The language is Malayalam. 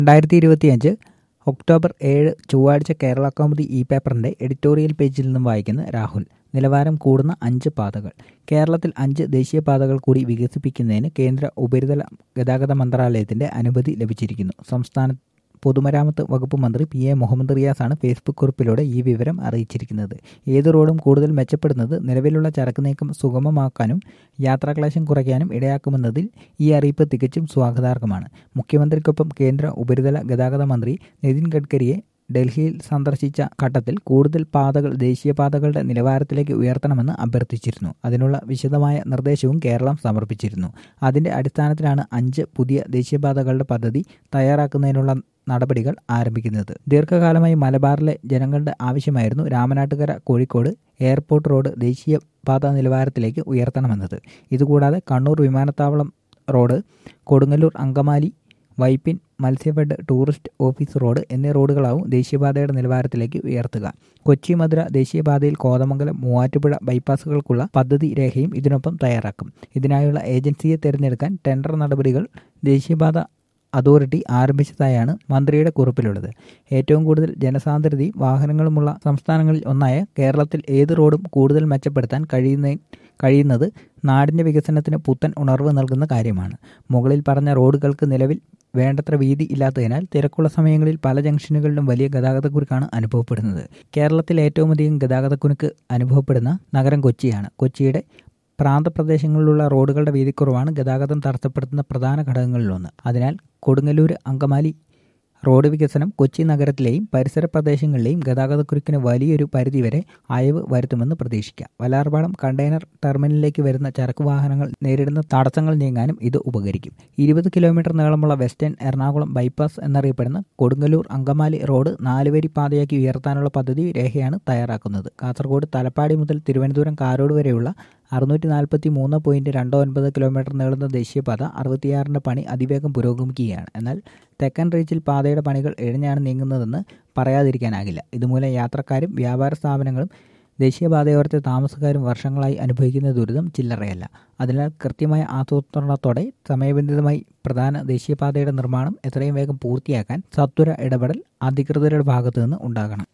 രണ്ടായിരത്തി ഇരുപത്തിയഞ്ച് ഒക്ടോബർ ഏഴ് ചൊവ്വാഴ്ച കേരള കൗമുദി ഇ പേപ്പറിന്റെ എഡിറ്റോറിയൽ പേജിൽ നിന്നും വായിക്കുന്ന രാഹുൽ നിലവാരം കൂടുന്ന അഞ്ച് പാതകൾ കേരളത്തിൽ അഞ്ച് ദേശീയപാതകൾ കൂടി വികസിപ്പിക്കുന്നതിന് കേന്ദ്ര ഉപരിതല ഗതാഗത മന്ത്രാലയത്തിന്റെ അനുമതി ലഭിച്ചിരിക്കുന്നു സംസ്ഥാന പൊതുമരാമത്ത് വകുപ്പ് മന്ത്രി പി എ മുഹമ്മദ് റിയാസാണ് ഫേസ്ബുക്ക് കുറിപ്പിലൂടെ ഈ വിവരം അറിയിച്ചിരിക്കുന്നത് ഏത് റോഡും കൂടുതൽ മെച്ചപ്പെടുന്നത് നിലവിലുള്ള ചരക്ക് നീക്കം സുഗമമാക്കാനും യാത്രാക്ലേശം കുറയ്ക്കാനും ഇടയാക്കുമെന്നതിൽ ഈ അറിയിപ്പ് തികച്ചും സ്വാഗതാർഹമാണ് മുഖ്യമന്ത്രിക്കൊപ്പം കേന്ദ്ര ഉപരിതല ഗതാഗത മന്ത്രി നിതിൻ ഗഡ്കരിയെ ഡൽഹിയിൽ സന്ദർശിച്ച ഘട്ടത്തിൽ കൂടുതൽ പാതകൾ ദേശീയപാതകളുടെ നിലവാരത്തിലേക്ക് ഉയർത്തണമെന്ന് അഭ്യർത്ഥിച്ചിരുന്നു അതിനുള്ള വിശദമായ നിർദ്ദേശവും കേരളം സമർപ്പിച്ചിരുന്നു അതിന്റെ അടിസ്ഥാനത്തിലാണ് അഞ്ച് പുതിയ ദേശീയപാതകളുടെ പദ്ധതി തയ്യാറാക്കുന്നതിനുള്ള നടപടികൾ ആരംഭിക്കുന്നത് ദീർഘകാലമായി മലബാറിലെ ജനങ്ങളുടെ ആവശ്യമായിരുന്നു രാമനാട്ടുകര കോഴിക്കോട് എയർപോർട്ട് റോഡ് ദേശീയപാത നിലവാരത്തിലേക്ക് ഉയർത്തണമെന്നത് ഇതുകൂടാതെ കണ്ണൂർ വിമാനത്താവളം road Kodungallur Angamaly Vypin Matsyafed tourist office road എന്നീ റോഡുകളാവും ദേശീയപാതയുടെ നിലവാരത്തിലേക്ക് ഉയർത്തുക കൊച്ചി മധുര ദേശീയപാതയിൽ കോതമംഗലം മൂവാറ്റുപുഴ ബൈപ്പാസുകൾക്കുള്ള പദ്ധതി രേഖയും ഇതിനൊപ്പം തയ്യാറാക്കും ഇതിനായുള്ള ഏജൻസിയെ തിരഞ്ഞെടുക്കാൻ ടെൻഡർ നടപടികൾ ദേശീയപാത അതോറിറ്റി ആരംഭിച്ചതായാണ് മന്ത്രിയുടെ കുറിപ്പിലുള്ളത് ഏറ്റവും കൂടുതൽ ജനസാന്ദ്രതയും വാഹനങ്ങളുമുള്ള സംസ്ഥാനങ്ങളിൽ ഒന്നായ കേരളത്തിൽ ഏത് റോഡും കൂടുതൽ മെച്ചപ്പെടുത്താൻ കഴിയുന്ന കഴിയുന്നത് നാടിന്റെ വികസനത്തിന് പുത്തൻ ഉണർവ് നൽകുന്ന കാര്യമാണ് മുകളിൽ പറഞ്ഞ റോഡുകൾക്ക് നിലവിൽ വേണ്ടത്ര വീതി ഇല്ലാത്തതിനാൽ തിരക്കുള്ള സമയങ്ങളിൽ പല ജംഗ്ഷനുകളിലും വലിയ ഗതാഗതക്കുരുക്കാണ് അനുഭവപ്പെടുന്നത് കേരളത്തിൽ ഏറ്റവും അധികം ഗതാഗതക്കുരുക്ക് അനുഭവപ്പെടുന്ന നഗരം കൊച്ചിയാണ് കൊച്ചിയുടെ പ്രാന്തപ്രദേശങ്ങളിലുള്ള റോഡുകളുടെ വീതിക്കുറവാണ് ഗതാഗതം തടസ്സപ്പെടുത്തുന്ന പ്രധാന ഘടകങ്ങളിലൊന്ന് അതിനാൽ കൊടുങ്ങല്ലൂർ അങ്കമാലി റോഡ് വികസനം കൊച്ചി നഗരത്തിലെയും പരിസര പ്രദേശങ്ങളിലെയും ഗതാഗതക്കുരുക്കിന് വലിയൊരു പരിധിവരെ അയവ് വരുത്തുമെന്ന് പ്രതീക്ഷിക്കാം വലാർപാടം കണ്ടെയ്നർ ടെർമിനലിലേക്ക് വരുന്ന ചരക്ക് വാഹനങ്ങൾ നേരിടുന്ന തടസ്സങ്ങൾ നീങ്ങാനും ഇത് ഉപകരിക്കും ഇരുപത് കിലോമീറ്റർ നീളമുള്ള വെസ്റ്റേൺ എറണാകുളം ബൈപ്പാസ് എന്നറിയപ്പെടുന്ന കൊടുങ്ങല്ലൂർ അങ്കമാലി റോഡ് നാലുവരി പാതയാക്കി ഉയർത്താനുള്ള പദ്ധതി രേഖയാണ് തയ്യാറാക്കുന്നത് കാസർഗോഡ് തലപ്പാടി മുതൽ തിരുവനന്തപുരം കാരോട് വരെയുള്ള അറുന്നൂറ്റി നാൽപ്പത്തി മൂന്ന് പോയിന്റ് രണ്ട് ഒൻപത് കിലോമീറ്റർ നീളുന്ന ദേശീയപാത അറുപത്തിയാറിൻ്റെ പണി അതിവേഗം പുരോഗമിക്കുകയാണ് എന്നാൽ തെക്കൻ റീച്ചിൽ പാതയുടെ പണികൾ എഴിഞ്ഞാണ് നീങ്ങുന്നതെന്ന് പറയാതിരിക്കാനാകില്ല ഇതുമൂലം യാത്രക്കാരും വ്യാപാര സ്ഥാപനങ്ങളും ദേശീയപാതയോരത്തെ താമസക്കാരും വർഷങ്ങളായി അനുഭവിക്കുന്ന ദുരിതം ചില്ലറയല്ല അതിനാൽ കൃത്യമായ ആസൂത്രണത്തോടെ സമയബന്ധിതമായി പ്രധാന ദേശീയപാതയുടെ നിർമ്മാണം എത്രയും വേഗം പൂർത്തിയാക്കാൻ സത്വര ഇടപെടൽ അധികൃതരുടെ ഭാഗത്തു നിന്ന് ഉണ്ടാകണം